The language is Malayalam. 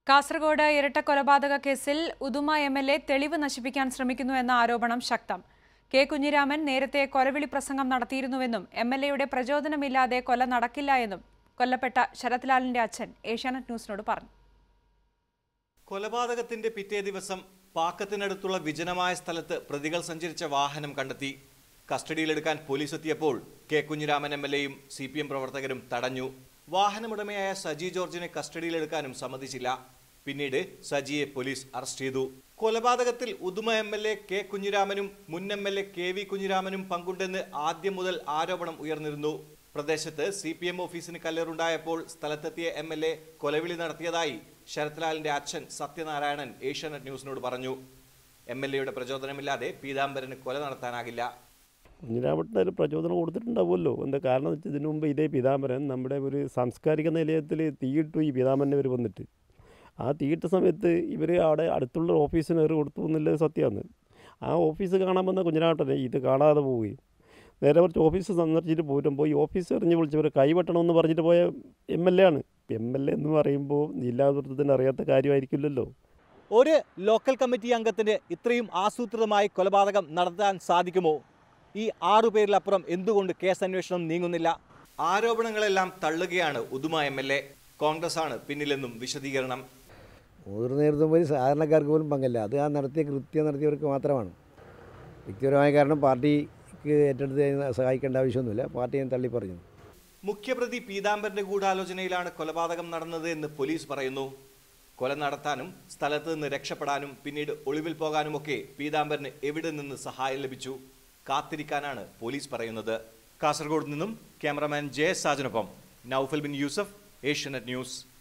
കാസർഗോഡ് ഇരട്ട കൊലപാതക കേസിൽ ഉദുമ എം എൽ എ തെളിവ് നശിപ്പിക്കാൻ ശ്രമിക്കുന്നു എന്ന ആരോപണം ശക്തം കെ കുഞ്ഞിരാമൻ നേരത്തെ കൊലവിളി പ്രസംഗം നടത്തിയിരുന്നുവെന്നും എം എൽ എയുടെ പ്രചോദനമില്ലാതെ കൊല നടക്കില്ല എന്നും കൊല്ലപ്പെട്ട ശരത്ലാലിന്റെ അച്ഛൻ ഏഷ്യാനെറ്റ് ന്യൂസിനോട് പറഞ്ഞു കൊലപാതകത്തിന്റെ പിറ്റേ ദിവസം പാക്കത്തിനടുത്തുള്ള വിജനമായ സ്ഥലത്ത് പ്രതികൾ സഞ്ചരിച്ച വാഹനം കണ്ടെത്തി കസ്റ്റഡിയിലെടുക്കാൻ പോലീസ് എത്തിയപ്പോൾ കെ കുഞ്ഞിരാമൻ എം എൽ എയും സി പി എം പ്രവർത്തകരും തടഞ്ഞു വാഹനമുടമയായ സജി ജോർജിനെ കസ്റ്റഡിയിലെടുക്കാനും സമ്മതിച്ചില്ല പിന്നീട് സജിയെ പോലീസ് അറസ്റ്റ് ചെയ്തു കൊലപാതകത്തിൽ Uduma M L A K കുഞ്ഞിരാമനും മുൻ M L A K V കുഞ്ഞിരാമനും പങ്കുണ്ടെന്ന് ആദ്യം മുതൽ ആരോപണം ഉയർന്നിരുന്നു പ്രദേശത്ത് സി പി എം ഓഫീസിന് കല്ലേറുണ്ടായപ്പോൾ സ്ഥലത്തെത്തിയ എം എൽ എ കൊലവിളി നടത്തിയതായി ശരത്ലാലിന്റെ അച്ഛൻ സത്യനാരായണൻ ഏഷ്യാനെറ്റ് ന്യൂസിനോട് പറഞ്ഞു എം എൽ എയുടെ പ്രചോദനമില്ലാതെ പീതാംബരന് കൊല നടത്താനാകില്ല കുഞ്ഞിരാമട്ടിന് ഒരു പ്രചോദനം കൊടുത്തിട്ടുണ്ടാവുമല്ലോ എന്താ കാരണം എന്ന് വെച്ചാൽ ഇതിനു മുമ്പ് ഇതേ പീതാംബരൻ നമ്മുടെ ഒരു സാംസ്കാരിക നിലയത്തിൽ തീയിട്ടു ഈ പീതാംബരനെ ഇവർ വന്നിട്ട് ആ തീയിട്ട സമയത്ത് ഇവർ അവിടെ അടുത്തുള്ള ഓഫീസിന് കയറി കൊടുത്തു എന്നുള്ളത് സത്യമാണ് ആ ഓഫീസ് കാണാൻ വന്ന കുഞ്ഞിരാമട്ടനെ ഇത് കാണാതെ പോവുകയും നേരെ കുറച്ച് ഓഫീസ് സന്ദർശിച്ചിട്ട് പോരുമ്പോൾ ഈ ഓഫീസ് എറിഞ്ഞ് വിളിച്ചവർ കൈവെട്ടണമെന്ന് പറഞ്ഞിട്ട് പോയ എം എൽ എ ആണ് എം എൽ എ എന്ന് പറയുമ്പോൾ ജില്ലാ നേതൃത്വത്തിന് അറിയാത്ത കാര്യമായിരിക്കില്ലല്ലോ ഒരു ലോക്കൽ കമ്മിറ്റി അംഗത്തിന് ഇത്രയും ആസൂത്രിതമായി കൊലപാതകം നടത്താൻ സാധിക്കുമോ ഈ ആറു പേരിലപ്പുറം എന്തുകൊണ്ട് കേസ് അന്വേഷണം നീങ്ങുന്നില്ല ആരോപണങ്ങളെല്ലാം തള്ളുകയാണ് Uduma M L A Congress ആണ് പിന്നിലെന്നും വിശദീകരണം മുതിർന്ന നേതൃത്വം പോലും സാധാരണക്കാർക്ക് പോലും പങ്കില്ല അത് ആ നടത്തിയ കൃത്യം നടത്തിയവർക്ക് മാത്രമാണ് വ്യക്തിപരമായ കാരണം പാർട്ടിക്ക് ഏറ്റെടുത്ത് അതിനെ സഹായിക്കേണ്ട ആവശ്യമൊന്നുമില്ല പാർട്ടി ഞാൻ തള്ളി പറഞ്ഞു മുഖ്യപ്രതി പീതാംബരന്റെ ഗൂഢാലോചനയിലാണ് കൊലപാതകം നടന്നത് എന്ന് പോലീസ് പറയുന്നു കൊല നടത്താനും സ്ഥലത്ത് നിന്ന് രക്ഷപ്പെടാനും പിന്നീട് ഒളിവിൽ പോകാനുമൊക്കെ പീതാംബരന് എവിടെ നിന്ന് സഹായം ലഭിച്ചു കാത്തിരിക്കാനാണ് പോലീസ് പറയുന്നത് കാസർഗോഡ് നിന്നും ക്യാമറമാൻ ജെ സാജനൊപ്പം നൌഫൽ ബിൻ യൂസഫ് ഏഷ്യാനെറ്റ് ന്യൂസ്